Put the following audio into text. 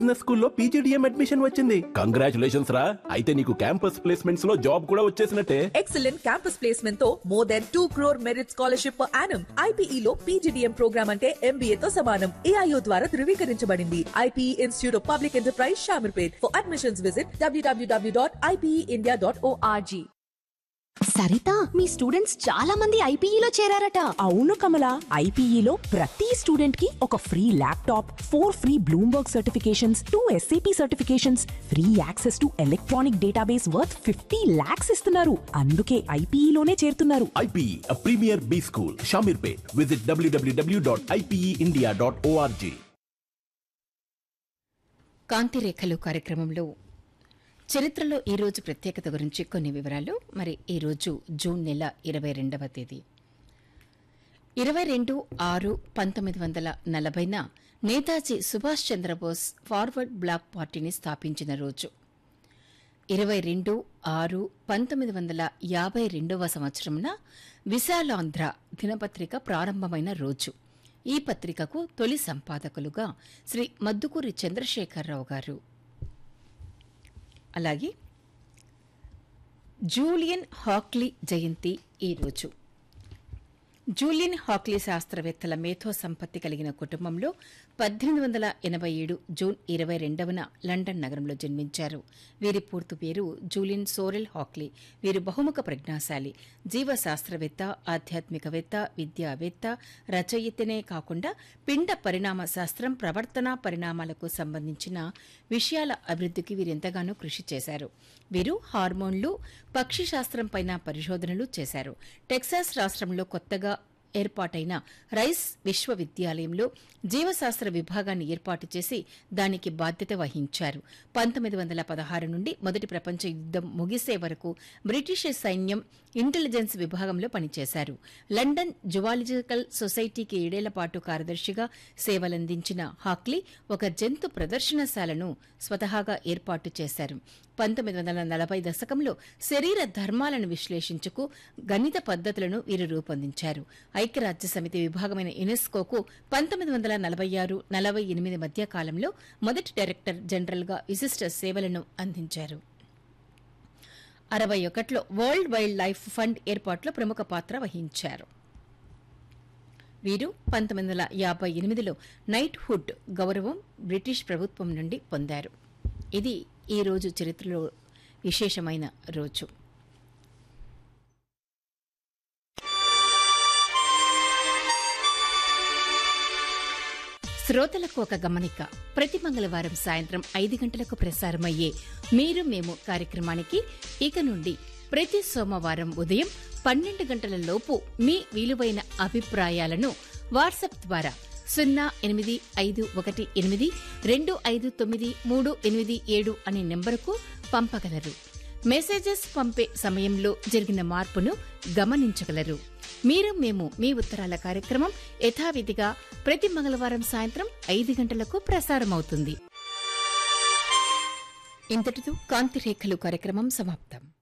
business స్కూల్లో PGDM admission వచ్చింది congratulations రా అయితే నీకు క్యాంపస్ ప్లేస్మెంట్స్ లో జాబ్ కూడా వచ్చేసినట్టే ఎక్సలెంట్ క్యాంపస్ ప్లేస్మెంట్ తో more than two crore merit scholarship per annum IPE లో పీజీడీఎం ప్రోగ్రామ్ అంటే ఎంబీఏ తో సమానం ఏఐఓ ద్వారా ధృవీకరించబడింది IPE Institute of Public Enterprise Shamirpet for admissions visit WWW dot IPE India dot ORG Saritha మీ స్టూడెంట్స్ చాలా మంది ఐపీఈలో చేరారట అవును కమల ఐపీఈలో ప్రతి స్టూడెంట్ కి ఒక free laptop four free Bloomberg certifications two SAP certifications free access to electronic database worth fifty lakhs ఇస్తున్నారు అందుకే ఐపీఈలోనే చేరుతున్నారు IPE premier B school Shamirpet visit WWW dot IPE India dot ORG కాంతిరేఖలు కార్యక్రమంలో చరిత్రలో ఈ రోజు ప్రత్యేకత గురించి కొన్ని వివరాలు మరి ఈ రోజు జూన్ నెల ఇరవై రెండవ తేదీ ఇరవై రెండు ఆరు పంతొమ్మిది వందల నలభైన నేతాజీ సుభాష్ చంద్రబోస్ ఫార్వర్డ్ బ్లాక్ పార్టీని స్థాపించిన రోజు ఇరవై రెండు ఆరు పంతొమ్మిది వందల యాభై రెండవ సంవత్సరమున విశాలాంధ్ర దినపత్రిక ప్రారంభమైన రోజు ఈ పత్రికకు తొలి సంపాదకులుగా శ్రీ మద్దుకూరి చంద్రశేఖరరావు గారు అలాగే జూలియన్ హాక్లీ జయంతి ఈరోజు జూలియన్ హాక్లీ శాస్త్రవేత్తల మేధో సంపత్తి కలిగిన కుటుంబంలో పద్దెనిమిది వందల ఎనభై ఏడు జూన్ ఇరవై రెండవన లండన్ నగరంలో జన్మించారు వీరి పూర్తి పేరు జూలియన్ సోరెల్ హాక్లీ వీరు బహుముఖ ప్రజ్ఞాశాలి జీవశాస్త్రవేత్త ఆధ్యాత్మికవేత్త విద్యావేత్త రచయితనే కాకుండా పిండ పరిణామ శాస్త్రం ప్రవర్తన పరిణామాలకు సంబంధించిన విషయాల అభివృద్ధికి వీరెంతగానో కృషి చేశారు వీరు హార్మోన్లు పక్షి శాస్త్రం పైన పరిశోధనలు చేశారు టెక్సాస్ రాష్ట్రంలో కొత్తగా ఏర్పాటైన రైస్ విశ్వవిద్యాలయంలో జీవశాస్త్ర విభాగాన్ని ఏర్పాటు చేసి దానికి బాధ్యత వహించారు పంతొమ్మిది వందల పదహారు నుండి మొదటి ప్రపంచ యుద్దం ముగిసే వరకు బ్రిటిష్ సైన్యం ఇంటెలిజెన్స్ విభాగంలో పనిచేశారు లండన్ జువాలజికల్ సొసైటీకి ఏడేళ్ల పాటు కార్యదర్శిగా సేవలందించిన హాక్లీ ఒక జంతు ప్రదర్శనశాలను స్వతహాగా ఏర్పాటు చేశారు పంతొమ్మిది వందల నలభై దశకంలో శరీర ధర్మాలను విశ్లేషించుకు గణిత పద్ధతులను వీరు రూపొందించారు ఐక్యరాజ్య సమితి విభాగమైన యునెస్కోకు పంతొమ్మిది వందల నలభై ఆరు నలభై ఎనిమిది మధ్య కాలంలో మొదటి డైరెక్టర్ జనరల్గా విశిష్ట సేవలను అందించారు అరవై ఒకటిలో వరల్డ్ వైల్డ్ లైఫ్ ఫండ్ ఏర్పాటులో ప్రముఖ పాత్ర వహించారు వీరు పంతొమ్మిది వందల యాభై ఎనిమిదిలో నైట్ హుడ్ గౌరవం బ్రిటిష్ ప్రభుత్వం నుండి పొందారు ఇది ఈ రోజు చరిత్రలో విశేషమైన రోజు శ్రోతలకు ఒక గమనిక ప్రతి మంగళవారం సాయంత్రం ఐదు గంటలకు ప్రసారమయ్యే మీరు మేము కార్యక్రమానికి ఇక నుండి ప్రతి సోమవారం ఉదయం పన్నెండు గంటల లోపు మీ విలువైన అభిప్రాయాలను వాట్సాప్ ద్వారా సున్నా ఎనిమిది ఐదు ఒకటి ఎనిమిది రెండు ఐదు తొమ్మిది మూడు ఎనిమిది ఏడు అనే నెంబరుకు పంపగలరు మెసేజెస్ పంపే సమయంలో జరిగిన మార్పును గమనించగలరు మీరు మేము మీ ఉత్తరాల కార్యక్రమం యథావిధిగా ప్రతి మంగళవారం సాయంత్రం ఐదు గంటలకు ప్రసారమవుతుంది ఇంతటితో కాంతిరేఖలు కార్యక్రమం సమాప్తం